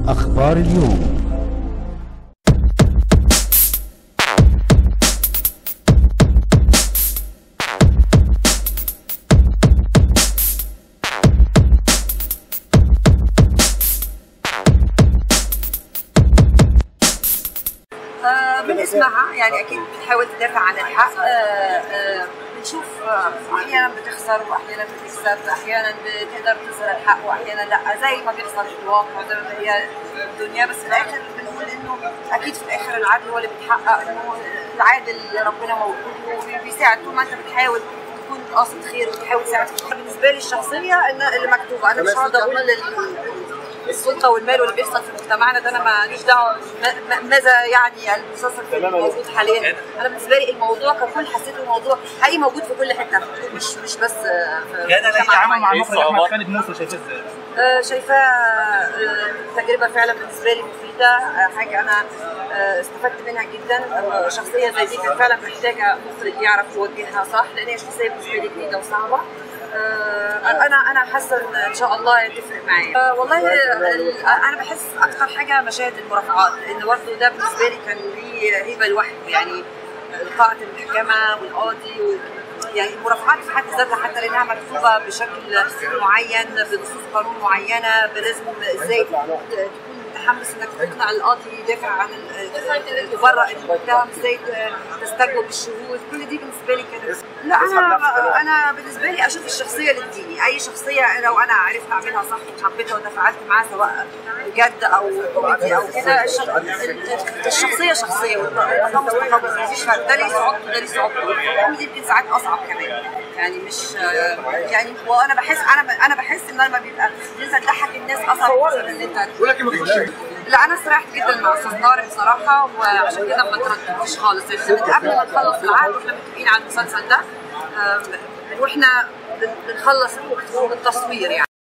أخبار اليوم آه، بنسمعها يعني اكيد بتحاول تدافع عن الحق آه، آه، بنشوف آه، احيانا بتخسر واحيانا بتكسب احيانا بتقدر تظهر الحق واحيانا لا زي ما بيحصل في الواقع زي ما هي الدنيا بس في الاخر بنقول انه اكيد في الاخر العدل هو اللي بيتحقق انه العادل ربنا موجود وبيساعد طول ما انت بتحاول تكون قاصد خير وتحاول تساعد بالنسبه لي الشخصيه إن اللي مكتوبه انا مش هقدر اقول لل- السلطه والمال واللي بيحصل في مجتمعنا ده انا ماليش دعوه ما- ما- ماذا يعني المسلسل الموجود حاليا انا بالنسبه لي الموضوع ككل حسيته موضوع حقيقي موجود في كل حته مش مش بس في كان لك مجتمع عمل مع معين. المخرج احمد خالد موسى شايفاه ازاي؟ آه، شايفاه آه، تجربه فعلا بالنسبه لي مفيده آه، حاجه انا آه، استفدت منها جدا آه، شخصيه زي دي كانت فعلا محتاجه مخرج يعرف يوجهها صح لان هي شخصيه بالنسبه لي جديده وصعبه آه، انا انا حاسه ان ان شاء الله تفرق معايا آه، والله ال- انا بحس اكتر حاجه مشاهد المرافعات لان برضه ده بالنسبه لي كان ليه هيبه لوحده يعني قاعه المحكمه والقاضي و... يعني المرافعات في حد ذاتها حتى لانها مكتوبه بشكل معين بنصوص قانون معينه بلازم ازاي تكون متحمس انك تقنع القاضي يدافع عن ال- تبرئ المتهم ازاي تستجوب الشهود كل دي بالنسبه لي كانت لا انا انا بالنسبه لي اشوف الشخصيه للديني اي شخصيه لو انا عرفت اعملها صح وحبيتها وتفاعلت معاها سواء جد او كوميدي او كده الش- ال- الشخصيه شخصيه والتقمص تقمص مفيش فرق ده ليه صعوبته ده ليه صعوبته الكوميدي يمكن ساعات اصعب كمان يعني مش يعني وانا بحس انا انا بحس ان لما بيبقى ان انت تضحك الناس اصعب من ان انت ولكن ما تخش لا انا استريحت جدا مع استاذ طارق بصراحه وعشان كده ما ترددتش خالص احنا من قبل ما نخلص العقد واحنا متفقين على المسلسل ده آم، واحنا بن- بنخلص التصوير يعني